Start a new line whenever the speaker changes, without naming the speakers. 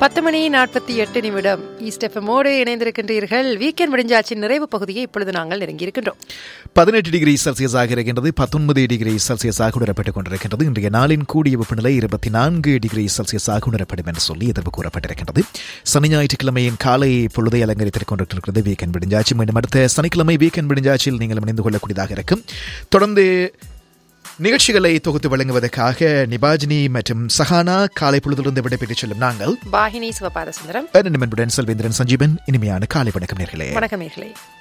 பத்து மணி நாற்பத்தி எட்டு நிமிடம் ஈஸ்ட் எஃப்எம்மோடு இணைந்திருக்கின்றீர்கள் வீக்கெண்ட் முடிஞ்சாச்சின் நிறைவு பகுதியை இப்பொழுது நாங்கள் நெருங்கி இருக்கின்றோம்
பதினெட்டு டிகிரி செல்சியஸாக இருக்கின்றது பத்தொன்பது டிகிரி செல்சியஸாக உணரப்பட்டுக் கொண்டிருக்கின்றது இன்றைய நாளின் கூடிய வெப்பநிலை இருபத்தி நான்கு டிகிரி செல்சியஸாக உணரப்படும் என்று சொல்லி எதிர்ப்பு கூறப்பட்டிருக்கின்றது சனி ஞாயிற்றுக்கிழமையின் காலை பொழுதை அலங்கரித்துக் கொண்டிருக்கிறது வீக்கெண்ட் விடிஞ்சாச்சு மீண்டும் அடுத்த சனிக்கிழமை வீக்கெண்ட் விடிஞ்சாச்சில் நீங்கள் இணைந்து கொள்ளக்கூடியதாக இருக்கும் தொடர்ந்து நிகழ்ச்சிகளை தொகுத்து வழங்குவதற்காக நிபாஜினி மற்றும் சஹானா காலை பொழுதிலிருந்து விடைபெற்றுச் செல்லும் நாங்கள்
பாகினி சிவபாத சுந்தரம்
அன்புடன் செல்வேந்திரன் சஞ்சீவன் இனிமையான காலை வணக்கம் நேர்களே
வணக்கம் நேர்களே